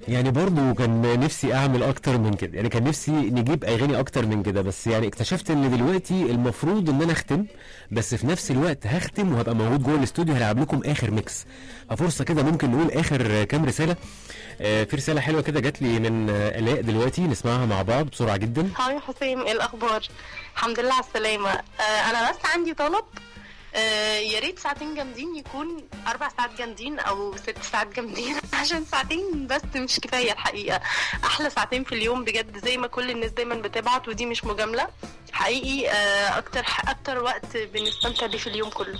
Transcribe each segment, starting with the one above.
يعني برضو كان نفسي اعمل اكتر من كده يعني كان نفسي نجيب اغاني اكتر من كده بس يعني اكتشفت ان دلوقتي المفروض ان انا اختم بس في نفس الوقت هختم وهبقى موجود جوه الاستوديو هلعب لكم اخر ميكس فرصه كده ممكن نقول اخر كام رساله آه، في رساله حلوه كده جات لي من آه، الاء دلوقتي نسمعها مع بعض بسرعه جدا هاي حسام ايه الاخبار الحمد لله على السلامه آه انا بس عندي طلب آه يا ريت ساعتين جامدين يكون اربع ساعات جامدين او ست ساعات جامدين عشان ساعتين بس مش كفايه الحقيقه احلى ساعتين في اليوم بجد زي ما كل الناس دايما بتبعت ودي مش مجامله حقيقي آه اكتر اكتر وقت بنستمتع بيه في اليوم كله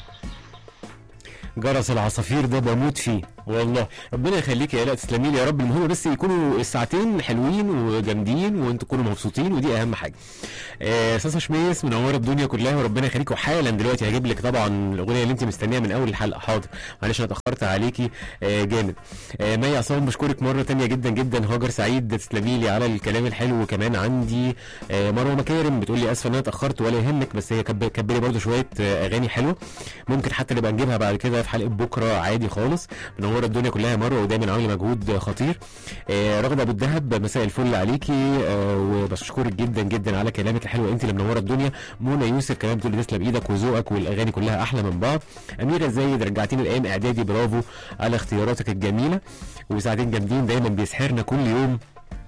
جرس العصافير ده بموت فيه والله ربنا يخليك يا الاء تسلمي لي يا رب المهم بس يكونوا الساعتين حلوين وجامدين وانتوا تكونوا مبسوطين ودي اهم حاجه آه، ساسا شميس منوره الدنيا كلها وربنا يخليك وحالا دلوقتي هجيب لك طبعا الاغنيه اللي انت مستنيها من اول الحلقه حاضر معلش انا اتاخرت عليكي آه، جامد آه، مي عصام بشكرك مره تانية جدا جدا هاجر سعيد تسلمي لي على الكلام الحلو وكمان عندي آه، مروه مكارم بتقول لي اسفه ان انا اتاخرت ولا يهمك بس هي كب- كبلي برضو شويه آه، اغاني حلوه ممكن حتى نبقى نجيبها بعد كده في حلقه بكره عادي خالص منوره الدنيا كلها يا مروه ودايما عامله مجهود خطير آه، رغده ابو الدهب مساء الفل عليكي آه، وبشكرك جدا جدا على كلامك الحلو انت اللي منوره الدنيا منى يوسف كمان بتقول لي تسلم ايدك وذوقك والاغاني كلها احلى من بعض اميره زايد رجعتيني الايام اعدادي برافو على اختياراتك الجميله وساعتين جامدين دايما بيسحرنا كل يوم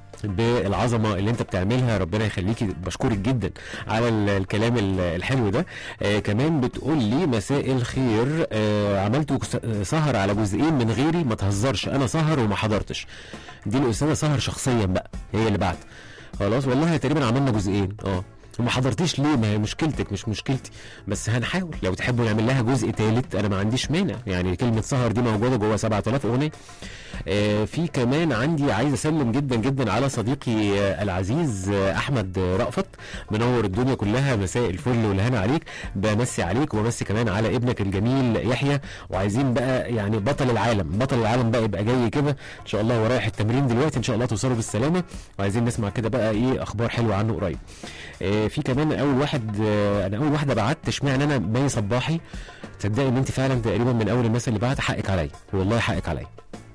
بالعظمه اللي انت بتعملها ربنا يخليكي بشكرك جدا على ال- الكلام ال- الحلو ده آه كمان بتقول لي مساء الخير آه عملتوا س- سهر على جزئين من غيري ما تهزرش انا سهر وما حضرتش دي الاستاذه سهر شخصيا بقى هي اللي بعت خلاص والله تقريبا عملنا جزئين اه وما حضرتيش ليه ما هي مشكلتك مش مشكلتي بس هنحاول لو تحبوا نعمل لها جزء ثالث انا ما عنديش مانع يعني كلمه سهر دي موجوده جوه 7000 اغنيه آه، في كمان عندي عايز اسلم جدا جدا على صديقي آه، العزيز آه، احمد آه، رأفت منور الدنيا كلها مساء الفل والهنا عليك بمسي عليك وبمسي كمان على ابنك الجميل يحيى وعايزين بقى يعني بطل العالم بطل العالم بقى يبقى جاي كده ان شاء الله ورايح التمرين دلوقتي ان شاء الله توصلوا بالسلامه وعايزين نسمع كده بقى ايه اخبار حلوه عنه قريب آه، في كمان اول واحد آه، انا اول واحده بعت اشمعنى انا مي صباحي تصدقي ان انت فعلا تقريبا من اول الناس اللي بعت حقك عليا والله حقك عليا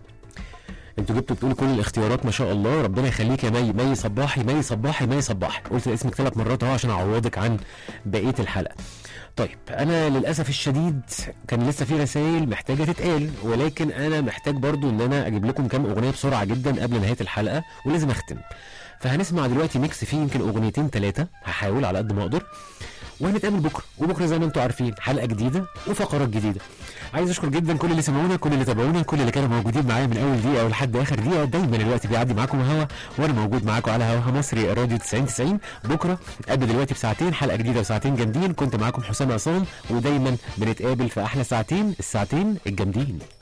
انتوا جبتوا بتقولوا كل الاختيارات ما شاء الله ربنا يخليك يا مي مي صباحي مي صباحي مي صباحي قلت اسمك ثلاث مرات اهو عشان اعوضك عن بقيه الحلقه طيب انا للاسف الشديد كان لسه في رسائل محتاجه تتقال ولكن انا محتاج برضو ان انا اجيب لكم كام اغنيه بسرعه جدا قبل نهايه الحلقه ولازم اختم فهنسمع دلوقتي ميكس فيه يمكن اغنيتين ثلاثه هحاول على قد ما اقدر وهنتقابل بكره وبكره زي ما انتم عارفين حلقه جديده وفقرات جديده عايز اشكر جدا كل اللي سمعونا كل اللي تابعونا كل اللي كانوا موجودين معايا من اول دقيقه ولحد اخر دقيقه دايما الوقت بيعدي معاكم هوا وانا موجود معاكم على هواها مصري راديو 90 90 بكره قبل دلوقتي بساعتين حلقه جديده وساعتين جامدين كنت معاكم حسام عصام ودايما بنتقابل في احلى ساعتين الساعتين الجامدين